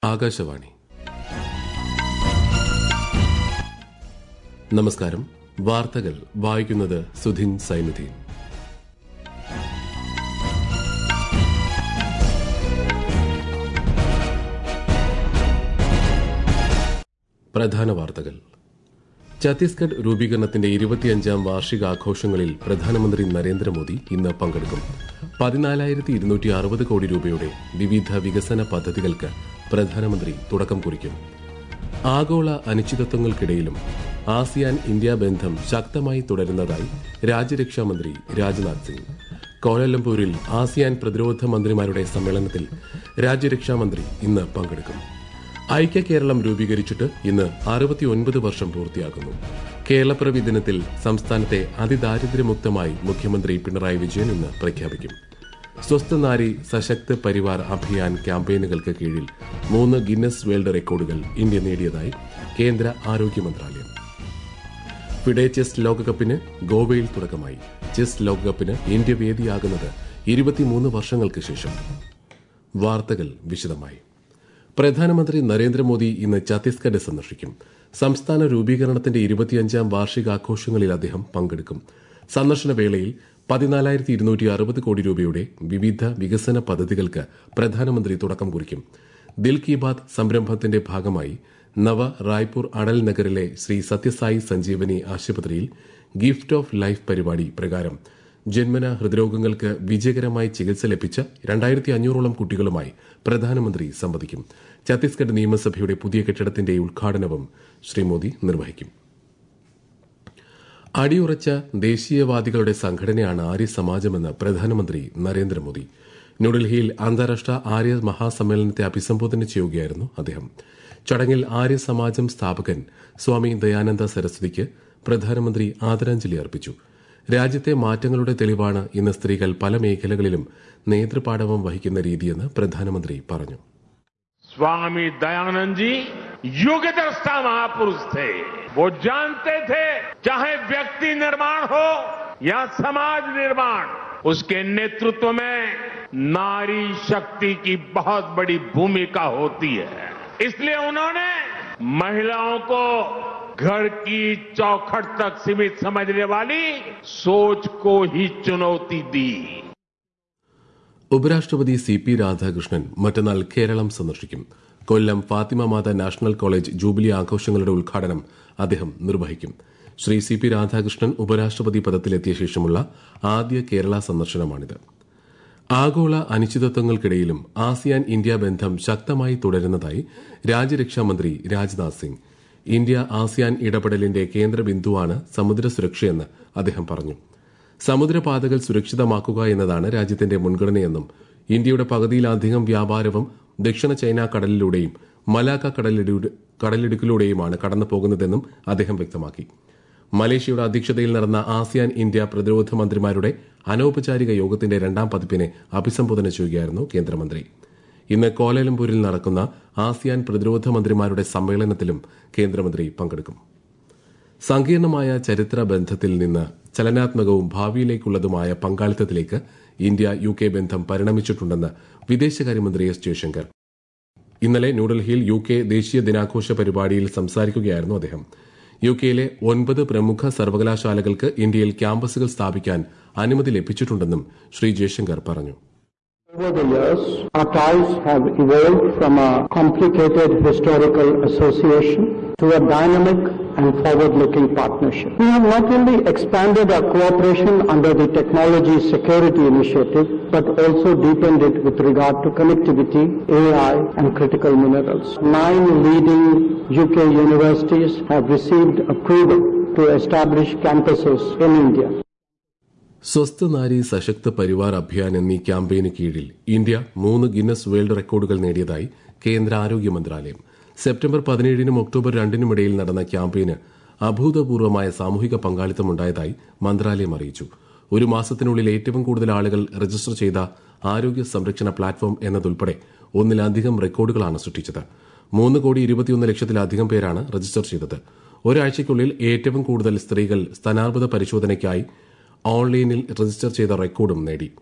ആകാശവാണി നമസ്കാരം വാർത്തകൾ വായിക്കുന്നത് സുധിൻ സൈനുദ്ദീൻ പ്രധാന വാർത്തകൾ ഛത്തീസ്ഗഡ് രൂപീകരണത്തിന്റെ ഇരുപത്തിയഞ്ചാം വാർഷികാഘോഷങ്ങളിൽ പ്രധാനമന്ത്രി നരേന്ദ്രമോദി ഇന്ന് പങ്കെടുക്കും പതിനാലായിരത്തി ഇരുന്നൂറ്റി അറുപത് കോടി രൂപയുടെ വിവിധ വികസന പദ്ധതികൾക്ക് പ്രധാനമന്ത്രി തുടക്കം കുറിക്കും ആഗോള അനിശ്ചിതത്വങ്ങൾക്കിടയിലും ആസിയാൻ ഇന്ത്യ ബന്ധം ശക്തമായി തുടരുന്നതായി രാജ്യരക്ഷാമന്ത്രി രാജ്നാഥ് സിംഗ് കോലാലംപൂരിൽ ആസിയാൻ പ്രതിരോധ മന്ത്രിമാരുടെ സമ്മേളനത്തിൽ രാജ്യരക്ഷാമന്ത്രി ഇന്ന് പങ്കെടുക്കും ഐക്യ കേരളം രൂപീകരിച്ചിട്ട് ഇന്ന് അറുപത്തിയൊൻപത് വർഷം പൂർത്തിയാകുന്നു കേരളപ്പിറവി ദിനത്തിൽ സംസ്ഥാനത്തെ അതിദാരിദ്ര്യമുക്തമായി മുഖ്യമന്ത്രി പിണറായി വിജയൻ ഇന്ന് പ്രഖ്യാപിക്കും സ്വസ്ഥ നാരി സശക്ത് പരിവാർ അഭിയാൻ ക്യാമ്പയിനുകൾക്ക് കീഴിൽ മൂന്ന് ഗിന്നസ് വേൾഡ് റെക്കോർഡുകൾ ഇന്ത്യ നേടിയതായി കേന്ദ്ര ആരോഗ്യ മന്ത്രാലയം ഫിഡെ ചെസ് ലോകകപ്പിന് ഗോവയിൽ തുടക്കമായി ചെസ് ലോകകപ്പിന് ഇന്ത്യ വേദിയാകുന്നത് ഇരുപത്തിമൂന്ന് വർഷങ്ങൾക്ക് ശേഷം വാർത്തകൾ വിശദമായി പ്രധാനമന്ത്രി നരേന്ദ്രമോദി ഇന്ന് ഛത്തീസ്ഗഡ് സന്ദർശിക്കും സംസ്ഥാന രൂപീകരണത്തിന്റെ ഇരുപത്തിയഞ്ചാം വാർഷികാഘോഷങ്ങളിൽ അദ്ദേഹം പങ്കെടുക്കും സന്ദർശന വേളയിൽ പതിനാലായിരത്തി ഇരുന്നൂറ്റി അറുപത് കോടി രൂപയുടെ വിവിധ വികസന പദ്ധതികൾക്ക് പ്രധാനമന്ത്രി തുടക്കം കുറിക്കും ദിൽ കി ബാത് സംരംഭത്തിന്റെ ഭാഗമായി നവ റായ്പൂർ അടൽ നഗറിലെ ശ്രീ സത്യസായി സഞ്ജീവനി ആശുപത്രിയിൽ ഗിഫ്റ്റ് ഓഫ് ലൈഫ് പരിപാടി പ്രകാരം ജന്മന ഹൃദ്രോഗങ്ങൾക്ക് വിജയകരമായി ചികിത്സ ലഭിച്ച രണ്ടായിരത്തി അഞ്ഞൂറോളം കുട്ടികളുമായി പ്രധാനമന്ത്രി സംവദിക്കും ഛത്തീസ്ഗഡ് നിയമസഭയുടെ പുതിയ കെട്ടിടത്തിന്റെ ഉദ്ഘാടനവും ശ്രീ മോദി നിർവഹിക്കും അടിയുറച്ച ദേശീയവാദികളുടെ സംഘടനയാണ് ആര്യ സമാജമെന്ന് പ്രധാനമന്ത്രി നരേന്ദ്രമോദി ന്യൂഡൽഹിയിൽ അന്താരാഷ്ട്ര ആര്യ മഹാസമ്മേളനത്തെ അഭിസംബോധന ചെയ്യുകയായിരുന്നു അദ്ദേഹം ചടങ്ങിൽ ആര്യ സമാജം സ്ഥാപകൻ സ്വാമി ദയാനന്ദ സരസ്വതിക്ക് പ്രധാനമന്ത്രി ആദരാഞ്ജലി അർപ്പിച്ചു രാജ്യത്തെ മാറ്റങ്ങളുടെ തെളിവാണ് ഇന്ന് സ്ത്രീകൾ പല മേഖലകളിലും നേതൃപാടവം വഹിക്കുന്ന രീതിയെന്ന് പ്രധാനമന്ത്രി പറഞ്ഞു स्वामी दयानंद जी युग दृष्टा महापुरुष थे वो जानते थे चाहे व्यक्ति निर्माण हो या समाज निर्माण उसके नेतृत्व में नारी शक्ति की बहुत बड़ी भूमिका होती है इसलिए उन्होंने महिलाओं को घर की चौखट तक सीमित समझने वाली सोच को ही चुनौती दी ഉപരാഷ്ട്രപതി സി പി രാധാകൃഷ്ണൻ മറ്റന്നാൾ കേരളം സന്ദർശിക്കും Kollam Fatima Mata national college jubilee ആഘോഷങ്ങളുടെ ഉദ്ഘാടനം അദ്ദേഹം നിർവഹിക്കും ശ്രീ സി പി രാധാകൃഷ്ണൻ ഉപരാഷ്ട്രപതി പദത്തിലെത്തിയ ശേഷമുള്ള ആദ്യ കേരള സന്ദർശനമാണിത് ആഗോള അനിശ്ചിതത്വങ്ങൾക്കിടയിലും ആസിയാൻ ഇന്ത്യ ബന്ധം ശക്തമായി തുടരുന്നതായി രാജ്യരക്ഷാമന്ത്രി രാജ്നാഥ് സിംഗ് ഇന്ത്യ ആസിയാൻ ഇടപെടലിന്റെ കേന്ദ്ര ബിന്ദുവാണ് സമുദ്ര സുരക്ഷയെന്ന് അദ്ദേഹം പറഞ്ഞു സമുദ്രപാതകൾ സുരക്ഷിതമാക്കുക എന്നതാണ് രാജ്യത്തിന്റെ മുൻഗണനയെന്നും ഇന്ത്യയുടെ പകുതിയിലധികം വ്യാപാരവും ദക്ഷിണ ചൈന കടലിലൂടെയും മലാക്ക കടലിടുക്കിലൂടെയുമാണ് കടന്നു പോകുന്നതെന്നും അദ്ദേഹം വ്യക്തമാക്കി മലേഷ്യയുടെ അധ്യക്ഷതയിൽ നടന്ന ആസിയാൻ ഇന്ത്യ പ്രതിരോധ മന്ത്രിമാരുടെ അനൌപചാരിക യോഗത്തിന്റെ രണ്ടാം പതിപ്പിനെ അഭിസംബോധന ചെയ്യുകയായിരുന്നു കേന്ദ്രമന്ത്രി ഇന്ന് കോലാലംപൂരിൽ നടക്കുന്ന ആസിയാൻ പ്രതിരോധ മന്ത്രിമാരുടെ സമ്മേളനത്തിലും കേന്ദ്രമന്ത്രി പങ്കെടുക്കും സങ്കീർണമായ ചരിത്ര ബന്ധത്തിൽ നിന്ന് ചലനാത്മകവും ഭാവിയിലേക്കുള്ളതുമായ പങ്കാളിത്തത്തിലേക്ക് ഇന്ത്യ യു കെ ബന്ധം പരിണമിച്ചിട്ടുണ്ടെന്ന് വിദേശകാര്യമന്ത്രി എസ് ജയശങ്കർ ഇന്നലെ ന്യൂഡൽഹിയിൽ യു കെ ദേശീയ ദിനാഘോഷ പരിപാടിയിൽ സംസാരിക്കുകയായിരുന്നു അദ്ദേഹം യു കെയിലെ ഒൻപത് പ്രമുഖ സർവകലാശാലകൾക്ക് ഇന്ത്യയിൽ ക്യാമ്പസുകൾ സ്ഥാപിക്കാൻ അനുമതി ലഭിച്ചിട്ടുണ്ടെന്നും ശ്രീ ജയശങ്കർ പറഞ്ഞു Over the years, our ties have evolved from a complicated historical association to a dynamic and forward-looking partnership. We have not only expanded our cooperation under the Technology Security Initiative, but also deepened it with regard to connectivity, AI, and critical minerals. Nine leading UK universities have received approval to establish campuses in India. സ്വസ്ഥ നാരി സശക്ത പരിവാർ അഭിയാൻ എന്നീ ക്യാമ്പയിന് കീഴിൽ India മൂന്ന് Guinness world റെക്കോർഡുകൾ നേടിയതായി കേന്ദ്ര ആരോഗ്യ മന്ത്രാലയം September പതിനേഴിനും October രണ്ടിനും ഇടയിൽ നടന്ന ക്യാമ്പയിന് അഭൂതപൂർവമായ സാമൂഹിക പങ്കാളിത്തമുണ്ടായതായി മന്ത്രാലയം അറിയിച്ചു ഒരു മാസത്തിനുള്ളിൽ ഏറ്റവും കൂടുതൽ ആളുകൾ രജിസ്റ്റർ ചെയ്ത ആരോഗ്യ സംരക്ഷണ പ്ലാറ്റ്ഫോം എന്നതുൾപ്പെടെ ഒന്നിലധികം റെക്കോർഡുകളാണ് സൃഷ്ടിച്ചത് മൂന്ന് കോടി ഇരുപത്തിയൊന്ന് ലക്ഷത്തിലധികം പേരാണ് രജിസ്റ്റർ ചെയ്തത് ഒരാഴ്ചയ്ക്കുള്ളിൽ ഏറ്റവും കൂടുതൽ സ്ത്രീകൾ സ്ഥാനാർബുദ പരിശോധനയ്ക്കായി ഓൺലൈനിൽ രജിസ്റ്റർ ചെയ്ത റെക്കോർഡും നേടി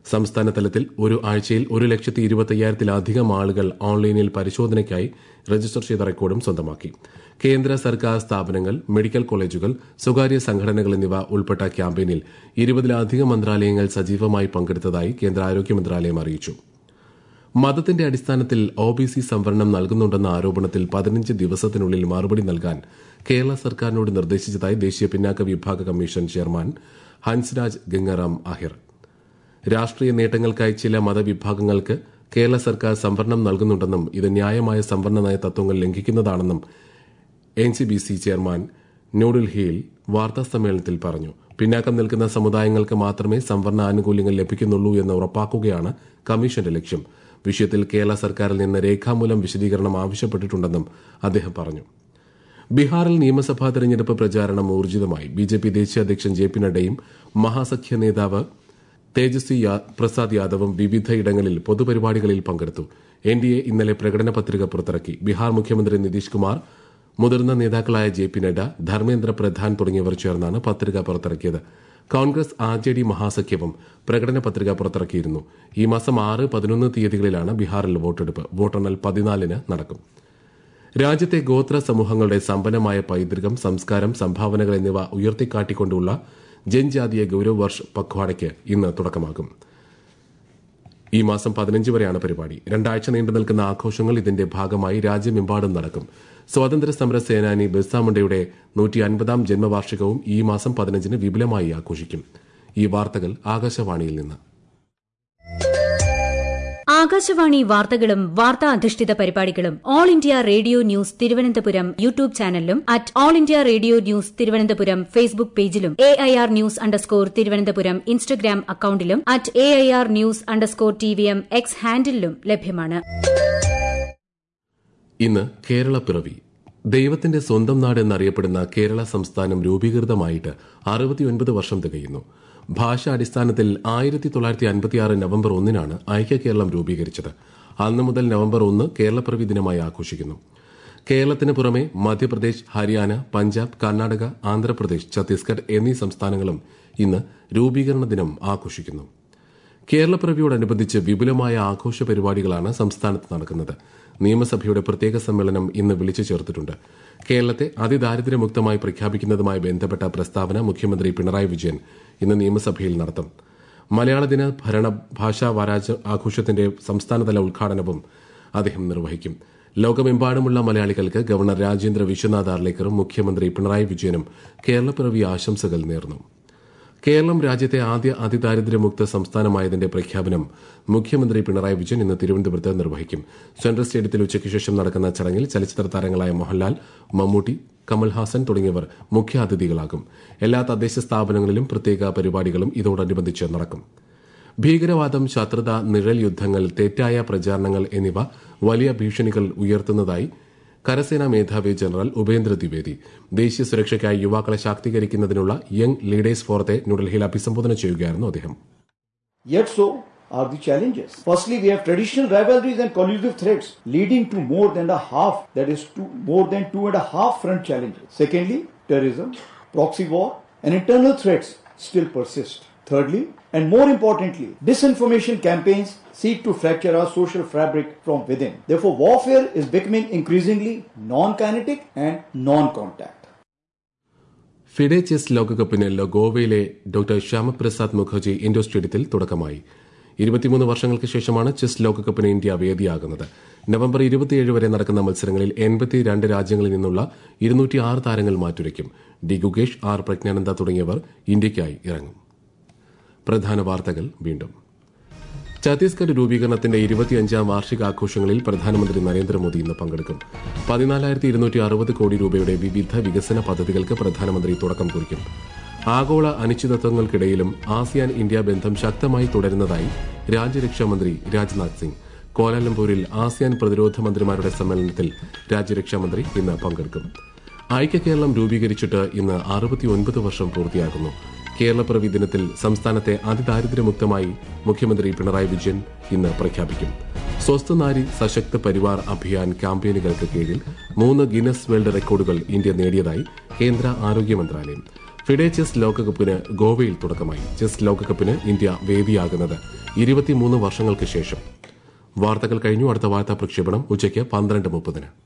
സംസ്ഥാന തലത്തിൽ ഒരു ആഴ്ചയിൽ ഒരു ലക്ഷത്തി ഇരുപത്തയ്യായിരത്തിലധികം ആളുകൾ ഓൺലൈനിൽ പരിശോധനയ്ക്കായി രജിസ്റ്റർ ചെയ്ത റെക്കോർഡും സ്വന്തമാക്കി കേന്ദ്ര സർക്കാർ സ്ഥാപനങ്ങൾ മെഡിക്കൽ കോളേജുകൾ സ്വകാര്യ സംഘടനകൾ എന്നിവ ഉൾപ്പെട്ട ക്യാമ്പയിനിൽ ഇരുപതിലധികം മന്ത്രാലയങ്ങൾ സജീവമായി പങ്കെടുത്തതായി കേന്ദ്ര ആരോഗ്യ മന്ത്രാലയം അറിയിച്ചു മതത്തിന്റെ അടിസ്ഥാനത്തിൽ ഒ ബി സി സംവരണം നൽകുന്നുണ്ടെന്ന ആരോപണത്തിൽ പതിനഞ്ച് ദിവസത്തിനുള്ളിൽ മറുപടി നൽകാൻ കേരള സർക്കാരിനോട് നിർദ്ദേശിച്ചതായി ദേശീയ പിന്നാക്ക വിഭാഗ കമ്മീഷൻ ചെയർമാൻ ഹൻസ്രാജ് ഗംഗാറാം ആഹിർ രാഷ്ട്രീയ നേട്ടങ്ങൾക്കായി ചില മതവിഭാഗങ്ങൾക്ക് കേരള സർക്കാർ സംവരണം നൽകുന്നുണ്ടെന്നും ഇത് ന്യായമായ സംവരണ നയ തത്വങ്ങൾ ലംഘിക്കുന്നതാണെന്നും N C B C chairman ന്യൂഡൽഹിയിൽ വാർത്താ സമ്മേളനത്തിൽ പറഞ്ഞു പിന്നാക്കം നിൽക്കുന്ന സമുദായങ്ങൾക്ക് മാത്രമേ സംവരണ ആനുകൂല്യങ്ങൾ ലഭിക്കുന്നുള്ളൂ എന്ന് ഉറപ്പാക്കുകയാണ് കമ്മീഷന്റെ ലക്ഷ്യം വിഷയത്തിൽ കേരള സർക്കാരിൽ നിന്ന് രേഖാമൂലം വിശദീകരണം ആവശ്യപ്പെട്ടിട്ടുണ്ടെന്നും അദ്ദേഹം പറഞ്ഞു ബീഹാറിൽ നിയമസഭാ തെരഞ്ഞെടുപ്പ് പ്രചാരണം ഊർജിതമായി ബി ജെ പി ദേശീയ അധ്യക്ഷൻ ജെ പി നഡ്ഡയും മഹാസഖ്യ നേതാവ് തേജസ്വി യാ- പ്രസാദ് യാദവും വിവിധയിടങ്ങളിൽ പൊതുപരിപാടികളിൽ പങ്കെടുത്തു എൻ ഡി എ ഇന്നലെ പ്രകടന പത്രിക പുറത്തിറക്കി ബീഹാർ മുഖ്യമന്ത്രി നിതീഷ് കുമാർ മുതിർന്ന നേതാക്കളായ ജെ പി നഡ്ഡ ധർമ്മേന്ദ്ര പ്രധാൻ തുടങ്ങിയവർ ചേർന്നാണ് പത്രിക പുറത്തിറക്കിയത് കോൺഗ്രസ് ആർ ജെ ഡി മഹാസഖ്യവും പ്രകടന പത്രിക പുറത്തിറക്കിയിരുന്നു ഈ മാസം ആറ് പതിനൊന്ന് തീയതികളിലാണ് ബീഹാറിൽ വോട്ടെടുപ്പ് വോട്ടെണ്ണൽ പതിനാലിന് നടക്കും രാജ്യത്തെ ഗോത്ര സമൂഹങ്ങളുടെ സമ്പന്നമായ പൈതൃകം സംസ്കാരം സംഭാവനകൾ എന്നിവ ഉയർത്തിക്കാട്ടിക്കൊണ്ടുള്ള ജൻജാതീയ ഗൌരവ് വർഷ് പഖ്വാഡയ്ക്ക് ഇന്ന് തുടക്കമാകും ഈ മാസം പതിനഞ്ച് വരെയാണ് പരിപാടി രണ്ടാഴ്ച നീണ്ടു നിൽക്കുന്ന ആഘോഷങ്ങൾ ഇതിന്റെ ഭാഗമായി രാജ്യമെമ്പാടും നടക്കും സ്വാതന്ത്ര്യ സമര സേനാനി ബിർസാ മുണ്ടയുടെ നൂറ്റി അൻപതാം ജന്മവാർഷികവും ഈ മാസം പതിനഞ്ചിന് വിപുലമായി ആഘോഷിക്കും ഈ വാർത്തകൾ ആകാശവാണിയിൽ നിന്ന് ആകാശവാണി വാർത്തകളും വാർത്താ അധിഷ്ഠിത പരിപാടികളും All India Radio News Thiruvananthapuram YouTube ചാനലിലും at All India Radio News Thiruvananthapuram Facebook പേജിലും A I R news underscore Thiruvananthapuram Instagram അക്കൌണ്ടിലും at A I R news underscore T V M X ഹാൻഡിലും ലഭ്യമാണ് ഇന്ന് കേരള പിറവി ദൈവത്തിന്റെ സ്വന്തം നാട് എന്നറിയപ്പെടുന്ന കേരള സംസ്ഥാനം രൂപീകൃതമായിട്ട് അറുപത്തിയൊൻപത് വർഷം തികയുന്നു ഭാഷാടിസ്ഥാനത്തിൽ ആയിരത്തി തൊള്ളായിരത്തി അൻപത്തിയാറ് നവംബർ ഒന്നിനാണ് ഐക്യ കേരളം രൂപീകരിച്ചത് അന്നു മുതൽ നവംബർ ഒന്ന് കേരളപ്പിറവി ദിനമായി ആഘോഷിക്കുന്നു കേരളത്തിന് പുറമെ മധ്യപ്രദേശ് ഹരിയാന പഞ്ചാബ് കർണാടക ആന്ധ്രാപ്രദേശ് ഛത്തീസ്ഗഡ് എന്നീ സംസ്ഥാനങ്ങളും ഇന്ന് രൂപീകരണ ദിനം ആഘോഷിക്കുന്നു കേരളപ്പിറവിയോടനുബന്ധിച്ച് വിപുലമായ ആഘോഷ പരിപാടികളാണ് സംസ്ഥാനത്ത് നടക്കുന്നത് നിയമസഭയുടെ പ്രത്യേക സമ്മേളനം ഇന്ന് വിളിച്ചു ചേർത്തിട്ടുണ്ട് കേരളത്തെ അതിദാരിദ്ര്യമുക്തമായി പ്രഖ്യാപിക്കുന്നതുമായി ബന്ധപ്പെട്ട പ്രസ്താവന മുഖ്യമന്ത്രി പിണറായി വിജയൻ ഇന്ന് നിയമസഭയിൽ നടത്തും മലയാള ദിന ഭരണ ഭാഷാ വാരാച ആഘോഷത്തിന്റെ സംസ്ഥാനതല ഉദ്ഘാടനവും അദ്ദേഹം നിർവഹിക്കും ലോകമെമ്പാടുമുള്ള മലയാളികൾക്ക് ഗവർണർ രാജേന്ദ്ര വിശ്വനാഥ് ആർലേക്കറും മുഖ്യമന്ത്രി പിണറായി വിജയനും കേരളപ്പിറവി ആശംസകൾ നേർന്നു കേരളം രാജ്യത്തെ ആദ്യ അതിദാരിദ്ര്യമുക്ത സംസ്ഥാനമായതിന്റെ പ്രഖ്യാപനം മുഖ്യമന്ത്രി പിണറായി വിജയൻ ഇന്ന് തിരുവനന്തപുരത്ത് നിർവഹിക്കും സെൻട്രൽ സ്റ്റേഡിയത്തിൽ ഉച്ചയ്ക്ക് ശേഷം നടക്കുന്ന ചടങ്ങിൽ ചലച്ചിത്ര താരങ്ങളായ മോഹൻലാൽ മമ്മൂട്ടി കമൽഹാസൻ തുടങ്ങിയവർ മുഖ്യാതിഥികളാകും എല്ലാ തദ്ദേശ സ്ഥാപനങ്ങളിലും പ്രത്യേക പരിപാടികളും ഇതോടനുബന്ധിച്ച് നടക്കും ഭീകരവാദം ശത്രുത നിഴൽ യുദ്ധങ്ങൾ തെറ്റായ പ്രചാരണങ്ങൾ എന്നിവ വലിയ ഭീഷണികൾ ഉയർത്തുന്നതായി കരസേനാ മേധാവി ജനറൽ ഉപേന്ദ്ര ദ്വിവേദി ദേശീയ സുരക്ഷയ്ക്കായി യുവാക്കളെ ശാക്തീകരിക്കുന്നതിനുള്ള യങ് ലീഡേഴ്സ് ഫോറത്തെ ന്യൂഡൽഹിയിൽ അഭിസംബോധന ചെയ്യുകയായിരുന്നു അദ്ദേഹം Yet so are the challenges. Firstly, we have traditional rivalries and collusive threats leading to more than a half, that is two, more than two and a half front challenges. Secondly, terrorism, proxy war, and internal threats still persist. Thirdly, and more importantly, disinformation campaigns seek to fracture our social fabric from within. Therefore, warfare is becoming increasingly non-kinetic and non-contact. FIDE chess ലോകകപ്പിന് ലോ- ഗോവയിലെ doctor Shyama Prasad Mukherjee indoor സ്റ്റേഡിയത്തിൽ തുടക്കമായി ഇരുപത്തിമൂന്ന് വർഷങ്ങൾക്ക് ശേഷമാണ് chess ലോകകപ്പിന് India വേദിയാകുന്നത് November ഇരുപത്തിയേഴ് വരെ നടക്കുന്ന മത്സരങ്ങളിൽ എൺപത്തിരണ്ട് രാജ്യങ്ങളിൽ നിന്നുള്ള ഇരുന്നൂറ്റി ആറ് താരങ്ങൾ മാറ്റുരയ്ക്കും ഡി ഗുഗേഷ് ആർ പ്രജ്ഞാനന്ദ തുടങ്ങിയവർ ഇന്ത്യയ്ക്കായി ഇറങ്ങും പ്രധാന വാർത്തകൾ വീണ്ടും ഛത്തീസ്ഗഡ് രൂപീകരണത്തിന്റെ ഇരുപത്തിയഞ്ചാം വാർഷികാഘോഷങ്ങളിൽ പ്രധാനമന്ത്രി നരേന്ദ്രമോദി ഇന്ന് പങ്കെടുക്കും പതിനാലായിരത്തി ഇരുന്നൂറ്റി അറുപത് കോടി രൂപയുടെ വിവിധ വികസന പദ്ധതികൾക്ക് പ്രധാനമന്ത്രി തുടക്കം കുറിക്കും ആഗോള അനിശ്ചിതത്വങ്ങൾക്കിടയിലും ആസിയാൻ ഇന്ത്യ ബന്ധം ശക്തമായി തുടരുന്നതായി രാജ്യരക്ഷാമന്ത്രി രാജ്നാഥ് സിംഗ് കോലാലംപൂരിൽ ആസിയാൻ പ്രതിരോധ മന്ത്രിമാരുടെ സമ്മേളനത്തിൽ രാജ്യരക്ഷാമന്ത്രി ഇന്ന് പങ്കെടുക്കും ഐക്യ കേരളം രൂപീകരിച്ചിട്ട് ഇന്ന് അറുപത്തിയൊൻപത് വർഷം പൂർത്തിയാകുന്നു കേരളപ്പിറവി ദിനത്തിൽ സംസ്ഥാനത്തെ അതിദാരിദ്ര്യമുക്തമായി മുഖ്യമന്ത്രി പിണറായി വിജയൻ ഇന്ന് പ്രഖ്യാപിക്കും സ്വസ്ഥ നാരി സശക്ത പരിവാർ അഭിയാൻ ക്യാമ്പയിനുകൾക്ക് കീഴിൽ മൂന്ന് ഗിന്നസ് വേൾഡ് റെക്കോർഡുകൾ ഇന്ത്യ നേടിയതായി കേന്ദ്ര ആരോഗ്യ മന്ത്രാലയം ഫിഡെ ചെസ് ലോകകപ്പിന് ഗോവയിൽ തുടക്കമായി ചെസ് ലോകകപ്പിന് ഇന്ത്യ വേദിയാകുന്നത് ഇരുപത്തിമൂന്ന് വർഷങ്ങൾക്ക് ശേഷം വാർത്തകൾ കഴിഞ്ഞു അടുത്ത വാർത്താ പ്രക്ഷേപണം ഉച്ചയ്ക്ക് പന്ത്രണ്ട് മുപ്പതിന്